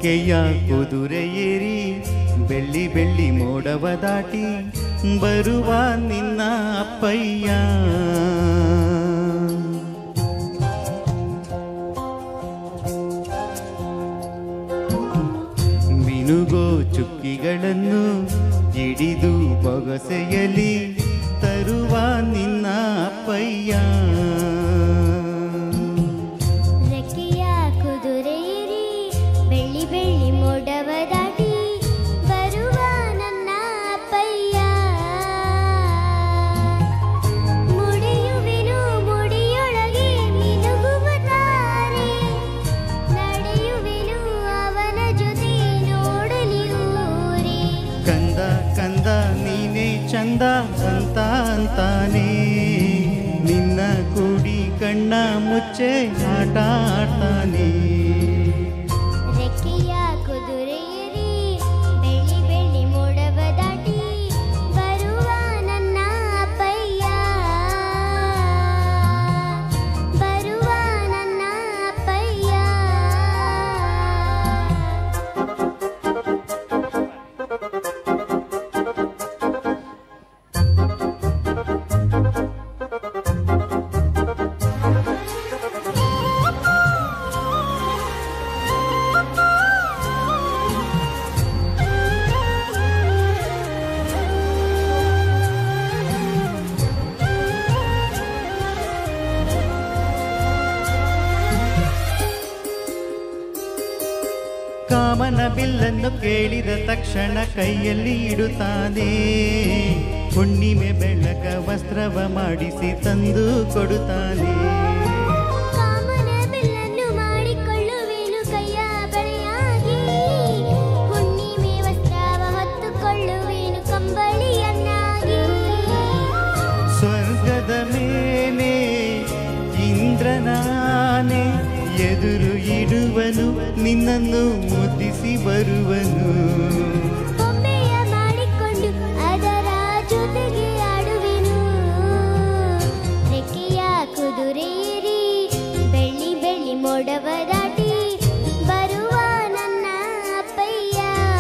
ರೆಕ್ಕೆಯ ಕುದುರೆ ಏರಿ ಬೆಳ್ಳಿ ಬೆಳ್ಳಿ ಮೋಡವ ದಾಟಿ ಬರುವ ನಿನ್ನ ಅಪ್ಪಯ್ಯ ಮಿನುಗೋ ಚುಕ್ಕಿಗಳನ್ನು ಹಿಡಿದು ಬೊಗಸೆಯಲಿ ತರುವ ನಿನ್ನ ಅಪ್ಪಯ್ಯ ರೆಕ್ಕೆಯ ಕುದುರೆ ಏರಿ ಬೆಳ್ಳಿ ಬೆಳ್ಳಿ ಮೋಡವ ದಾಟಿ ಬರುವ ನನ್ನ ಅಪ್ಪಯ್ಯ ಮುಡಿಯುವೆನು ಮುಡಿಯೊಳಗೆ ಮಿನುಗುವ ತಾರೆ ನಡೆಯುವೆನು ಅವನ ಜೊತೆ ನೋಡಲಿ ಊರೇ ಕಂದ ಕಂದ ನೀನೇ ಚಂದ ಅಂತ ಅಂತಾನೆ ನಿನ್ನ ಕೂಡಿ ಕಣ್ಣ ಮುಚ್ಚೆ ಆಟ ಆಡ್ತಾನೆ ರೆಕ್ಕೆಯ ಕುದುರೆ ಏರಿ ಬೆಳ್ಳಿ ಬೆಳ್ಳಿ ಮೋಡವ ದಾಟಿ ಬರುವ ನನ್ನ ಅಪ್ಪಯ್ಯ ಬರುವ ನನ್ನ ಅಪ್ಪಯ್ಯ ಕಾಮನ ಬಿಲ್ಲನ್ನು ಕೇಳಿದ ತಕ್ಷಣ ಕೈಯಲ್ಲಿ ಇಡುತ್ತಾನೆ ಹುಣ್ಣಿಮೆ ಬೆಳಕ ವಸ್ತ್ರವ ಮಾಡಿಸಿ ತಂದು ಕೊಡುತ್ತಾನೆ ಕಾಮನ ಬಿಲ್ಲನ್ನು ಮಾಡಿಕೊಳ್ಳುವೆನು ಕೈಯ ಬಳೆಯಾಗಿ ಹುಣ್ಣಿಮೆ ವಸ್ತ್ರವ ಹೊತ್ತುಕೊಳ್ಳುವೆನು ಕಂಬಳಿಯನ್ನಾಗಿ ಸ್ವರ್ಗದ ಮೇಲೆ ಇಂದ್ರನಾನೆ ಎದುರು ಇಡುವನು ನಿನ್ನನ್ನು ಮುದ್ದಿಸಿ ಬರುವನು ಬೊಂಬೆಯ ಮಾಡಿಕೊಂಡು ಅದರ ಜೊತೆಗೆ ಆಡುವೆನು ರೆಕ್ಕೆಯ ಕುದುರೆ ಏರಿ ಬೆಳ್ಳಿ ಬೆಳ್ಳಿ ಮೋಡವ ದಾಟಿ ಬರುವ ನನ್ನ ಅಪ್ಪಯ್ಯ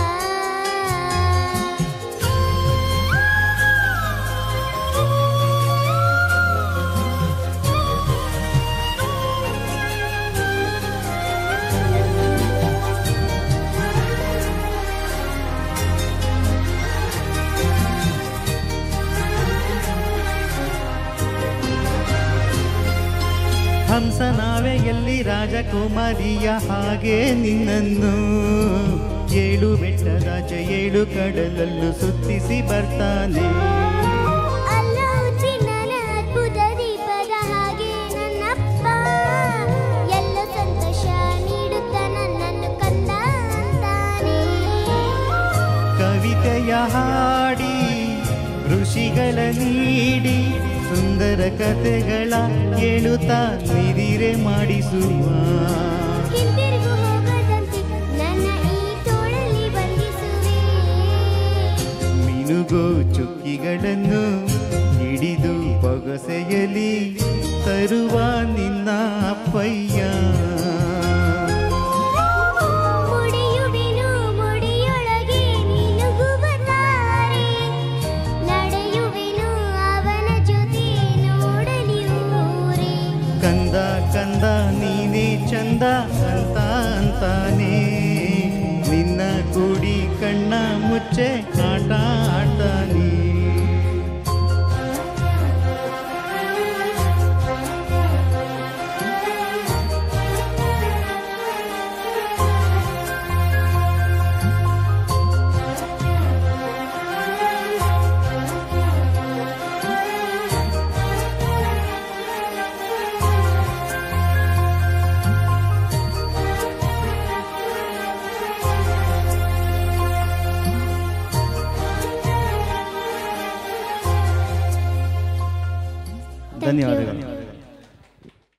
ಹಂಸ ನಾವೆಯಲ್ಲಿ ರಾಜಕುಮಾರಿಯ ಹಾಗೆ ನಿನ್ನನ್ನು ಏಳು ಬೆಟ್ಟದಾಚೆ ಏಳು ಕಡಲಲ್ಲೂ ಸುತ್ತಿಸಿ ಬರ್ತಾನೆ ಅಲ್ಲ ಹುಚ್ಚಿನನ ಅದ್ಭುತ ದೀಪದ ಹಾಗೆ ನನ್ನಪ್ಪ ಎಲ್ಲ ಸಂತೋಷ ನೀಡುತ್ತ ನನ್ನನ್ನು ಕಂದ ಅಂತಾನೆ ಕವಿತೆಯ ಹಾಡಿ ಋಷಿಗಳ ನೀಡಿ ಸುಂದರ ಕಥೆಗಳ ಹೇಳುತ್ತಾ ನಿದಿರೆ ಮಾಡಿಸುವ ಹಿಂದಿರುಗು ಹೋಗದಂತೆ ನನ್ನ ಈ ತೋಳಲ್ಲಿ ಬಂಧಿಸುವೆ ಮಿನುಗೋ ಚುಕ್ಕಿಗಳನ್ನು ಹಿಡಿದು ಬೊಗಸೆಯಲಿ ತರುವ ನಿನ್ನ ಅಪ್ಪಯ್ಯ ಮುಡಿಯುವೆನು ಮುಡಿಯೊಳಗೆ ಮಿನುಗುವ ತಾರೆ ನಡೆಯುವೆನು ಅವನ ಜೊತೆ ನೋಡಲಿ ಊರೇ ಕಂದ ಕಂದ ನೀನೇ ಚಂದ